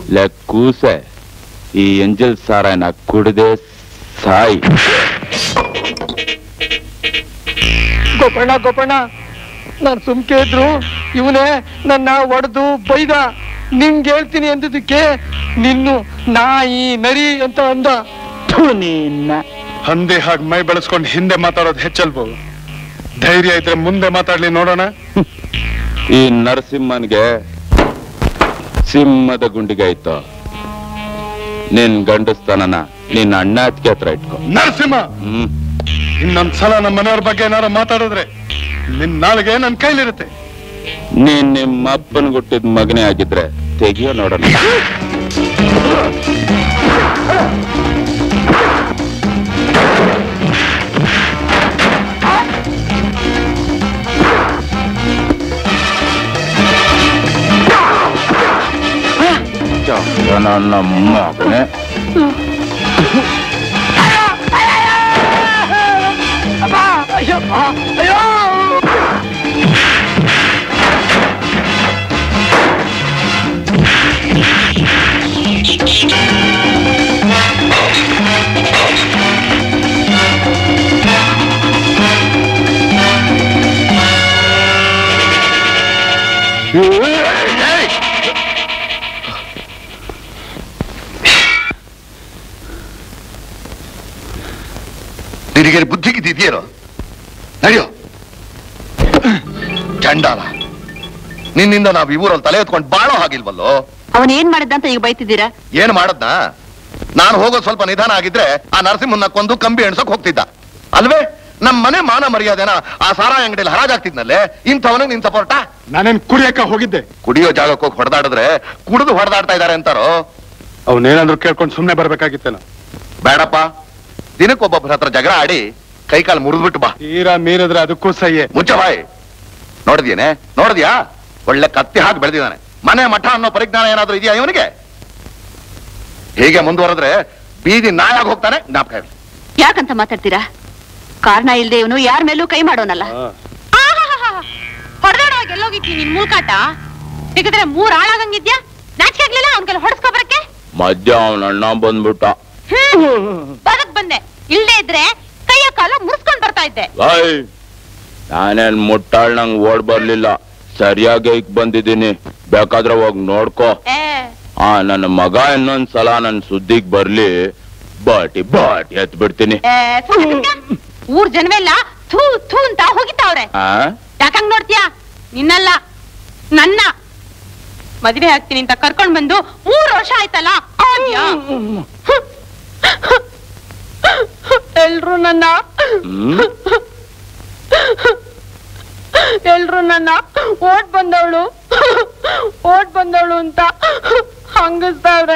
ಲೆ ಕೂಸೆ ಈ ಎಂಜಲ್ ಸಾರಾಯನ ಕುಡ್ದೆ ಸಾಯಿ ಗೋಪಣ್ಣ ಗೋಪಣ್ಣ ನಾನು ಸುಮ್ಕೆ ಇದ್ರು ಇವನೇ ನನ್ನ ಒಡೆದು ಬೈದ ನಿನ್ಗೆ ಹೇಳ್ತೀನಿ ಅಂದಿದ್ದಕ್ಕೆ ನಿನ್ನು ನಾಯಿ ನರಿ ಅಂತ ಅಂದ ಥು ನಿನ್ನ ಹಂದಿ ಹಾಗೆ ಮೈ ಬೆಳೆಸ್ಕೊಂಡು ಹಿಂದೆ ಮಾತಾಡೋದು ಹೆಚ್ಚಲ್ಬೋ ಧೈರ್ಯ ಇದ್ರೆ ಮುಂದೆ ಮಾತಾಡ್ಲಿ ನೋಡೋಣ ಈ ನರಸಿಂಹನ್ಗೆ ಸಿಂಹದ ಗುಂಡಿಗೆ ಆಯ್ತು ನಿನ್ ಗಂಡಸ್ತನನ ನಿನ್ನ ಅಣ್ಣ ಅತ್ತಿಗೆ ಹತ್ರ ಇಟ್ಕೊ ನರಸಿಂಹ ಹ್ಮ್ ಇನ್ನೊಂದ್ಸಲ ನಮ್ಮ ಮನೆಯವ್ರ ಬಗ್ಗೆ ಏನಾರು ಮಾತಾಡಿದ್ರೆ ನಿನ್ ನಾಳೆಗೆ ನನ್ ಕೈಲಿರುತ್ತೆ ನೀನ್ ನಿಮ್ಮ ಅಪ್ಪನ ಹುಟ್ಟಿದ ಮಗನೇ ಆಗಿದ್ರೆ ತೆಗಿಯೋ ನೋಡೋಣ ಚಂದ ನನ್ನ ಮಗನೇ ನಿನಗೆ ಬುದ್ಧಿಗಿದೆಯೇನೋ ನಡೆಯೋ ಚಂಡಾಲ ನಿನ್ನಿಂದ ನಾವ್ ಈ ಊರಲ್ಲಿ ತಲೆ ಎತ್ಕೊಂಡು ಬಾಳೋ ಹಾಗಿಲ್ವಲ್ಲೋ ಅವನ್ ಏನ್ ಮಾಡಿದ್ದ ಅಂತ ಈಗ ಬೈತಿದ್ದೀರಾ ಏನ್ ಮಾಡದ್ನ ನಾನು ಹೋಗೋದು ಸ್ವಲ್ಪ ನಿಧಾನ ಆಗಿದ್ರೆ ಆ ನರಸಿಂಹನ್ನ ಕೊಂದು ಕಂಬಿ ಎಣ್ಸಕ್ ಹೋಗ್ತಿದ್ದ ಅಲ್ವೇ ನಮ್ ಮನೆ ಮಾನ ಮರ್ಯಾದೆನ ಆ ಸಾರಾಯಿ ಅಂಗಡಿಯಲ್ಲಿ ಹರಾಜಾಗ್ತಿದ್ನಲ್ಲೇ ಇಂಥವನಿಗೆ ನಿನ್ ಸಪೋರ್ಟ ನಾನೇನ್ ಕುಡಿಯಕ್ಕ ಹೋಗಿದ್ದೆ ಕುಡಿಯೋ ಜಾಗಕ್ಕೆ ಹೋಗಿ ಹೊಡೆದಾಡಿದ್ರೆ ಕುಡಿದು ಹೊಡೆದಾಡ್ತಾ ಇದಾರೆ ಅಂತಾರೋ ಅವನೇನಾದ್ರೂ ಕೇಳ್ಕೊಂಡು ಸುಮ್ನೆ ಬರ್ಬೇಕಾಗಿತ್ತೇನ ಬೇಡಪ್ಪ ದಿನಕ್ಕೊಬ್ಬೊಬ್ಬರ ಹತ್ರ ಜಗಳ ಆಡಿ ಕೈಕಾಲು ಮುರಿದ್ಬಿಟ್ಟು ಬಾ ತೀರಾ ಮೀರಿದ್ರೆ ಅದಕ್ಕೂ ಸಹ್ಯೆ ಮುಚ್ಚ ಬಾಯ್ ನೋಡಿದ್ಯೇನೆ ನೋಡಿದ್ಯಾ ಒಳ್ಳೆ ಕತ್ತಿ ಹಾಕಿ ಬೆಳೆದಿದ್ದಾನೆ ಮನೆ ಮಠ ಅನ್ನೋ ಪರಿಜ್ಞಾನ ಏನಾದ್ರೂ ಇದೆಯಾ ಇವನಿಗೆ ಹೀಗೆ ಮುಂದುವರೆದ್ರೆ ಬೀದಿ ನಾಯಾಗಿ ಹೋಗ್ತಾನೆ ಜ್ಞಾಪಕ ಇರ್ಲಿ. ಯಾಕಂತ ಮಾತಾಡ್ತೀರಾ ಕಾರಣ ಇಲ್ದೆ ಇವನು ಯಾರ ಮೇಲೂ ಕೈ ಮಾಡೋನಲ್ಲ ಹೊಡೆದಾಡುವಾಗ ಎಲ್ಲೋಗಿದ್ದಿ ನಿನ್ ಮೂಲ್ಕಾಟ ಸಿಗದ್ರೆ ಮೂರ್ ಆಳಾಗಂಗಿದ್ಯಾ ನಾಚಿಕೆ ಆಗ್ಲಿಲ್ಲ ಅವ್ನ ಕೈಲಿ ಹೊಡ್ಸ್ಕೊಬರಕ್ಕೆ ಮಧ್ಯ ಅವನ ಅಣ್ಣ ಬಂದ್ಬಿಟ್ಟ ಬದಕ್ ಬಂದೆ ಇಲ್ದೇ ಇದ್ರೆ ಕೈಯ ಕಾಲ ಮುರ್ಸ್ಕೊಂಡ್ ಬರ್ತಾ ಇದ್ದೆ ಐ ನಾನೇನ್ ಮುಟ್ಟಾಳ್ ನಂಗ್ ಓಡ್ ಬರ್ಲಿಲ್ಲ ಸರಿಯಾಗಿ ಈಗ ಬಂದಿದ್ದೀನಿ ಬೇಕಾದ್ರೆ ಹೋಗ್ ನೋಡ್ಕೋ ಏ ಆ ನನ್ನ ಮಗ ಇನ್ನೊಂದ್ಸಲ ನನ್ ಸುದ್ದಿಗ್ ಬರ್ಲಿ ಬಾಟಿ ಬಾಟಿ ಎತ್ ಬಿಡ್ತೀನಿ ಏ, ಸುಮ್ನೆ ನಿಂತ್ಕ. ಊರ್ ಜನವೆಲ್ಲ ಥೂ ಥೂ ಅಂತ ಹೋಗಿತ್ತಾವ್ರೆ ಆ ಯಾಕಂಗ್ ನೋಡ್ತೀಯಾ ನಿನ್ನಲ್ಲ ನನ್ನ ಮದ್ವೆ ಆಗ್ತೀನಿ ಅಂತ ಕರ್ಕೊಂಡ್ ಬಂದು ಮೂರ್ ವರ್ಷ ಆಯ್ತಲ್ಲ ಆದ್ಯಾ ಎಲ್ರು ನನ್ನ ಹ್ಮ್ ಎಲ್ರು ನನ್ನ ಓಟ್ ಬಂದವಳು ಓಟ್ ಬಂದವಳು ಅಂತ ಹಂಗಿಸ್ತಾವ್ರೆ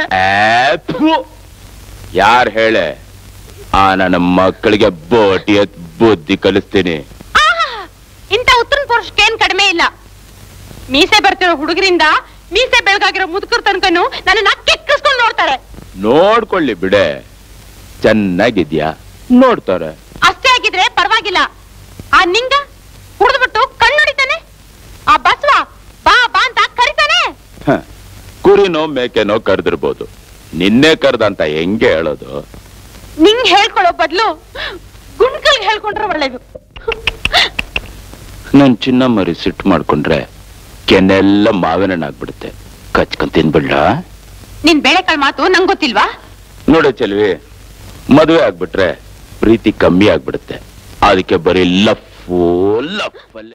ಯಾರ್ ಹೇಳೆ ಆ ನನ್ನ ಮಕ್ಕಳಿಗೆ ಬೋಟಿ ಎತ್ ಬುದ್ಧಿ ಕಲಿಸ್ತೀನಿ ಆಹಾ! ಇಂಥ ಉತ್ತರ ಪುರುಷಕ್ಕೆ ಏನ್ ಕಡಿಮೆ ಇಲ್ಲ ಮೀಸೆ ಬರ್ತಿರೋ ಹುಡುಗರಿಂದ ಮೀಸೆ ಬೆಳಗಾಗಿರೋ ಮುದುಕರ ತನಕನು ನನ್ನ ಕೆಕ್ಕಿಸ್ಕೊಂಡ್ ನೋಡ್ತಾರೆ ನೋಡ್ಕೊಳ್ಳಿ ಬಿಡೆ ಚೆನ್ನಾಗಿದ್ಯಾ ನೋಡ್ತಾರೆ ಅಷ್ಟೇ ಆಗಿದ್ರೆ ಪರವಾಗಿಲ್ಲ ಆ ನಿಂಗ ಕುಡಿದ್ಬಿಟ್ಟು ಕಣ್ಣು ಹೊಡಿತಾನೆ ಆ ಬಸವ ಬಾ ಬಾ ಅಂತ ಕರಿತಾನೆ ಹ, ಕುರಿನೋ ಮೇಕೆನೋ ಕರೆದಿರ್ಬೋದು ನಿನ್ನೆ ಕರ್ದಂತ ಹೆಂಗೆ ಹೇಳೋದು ನಿಂಗ್ ಹೇಳ್ಕೊಳ್ಳೋ ಬದ್ಲು ಗುಂಡ್ಕಲ್ ಹೇಳ್ಕೊಂಡ್ರೆ ಒಳ್ಳೇದು ನನ್ ಚಿನ್ನ ಮರಿ ಸಿಟ್ಟು ಮಾಡ್ಕೊಂಡ್ರೆ ಕೆನ್ನೆಲ್ಲ ಮಾವಿನ ಹಣ್ಣಾಗ್ಬಿಡುತ್ತೆ ಕಚ್ಕೊಂಡ್ ತಿನ್ಬಿಡ್ಲಾ ನಿನ್ ಬೇಳೆಕಾಳ್ ಮಾತು ನಂಗ್ ಗೊತ್ತಿಲ್ವಾ ನೋಡು ಚೆಲ್ವಿ ಮದುವೆ ಆಗ್ಬಿಟ್ರೆ ಪ್ರೀತಿ ಕಮ್ಮಿ ಆಗ್ಬಿಡುತ್ತೆ ಅದಕ್ಕೆ ಬರೀ ಲಫ್ ಲಫ್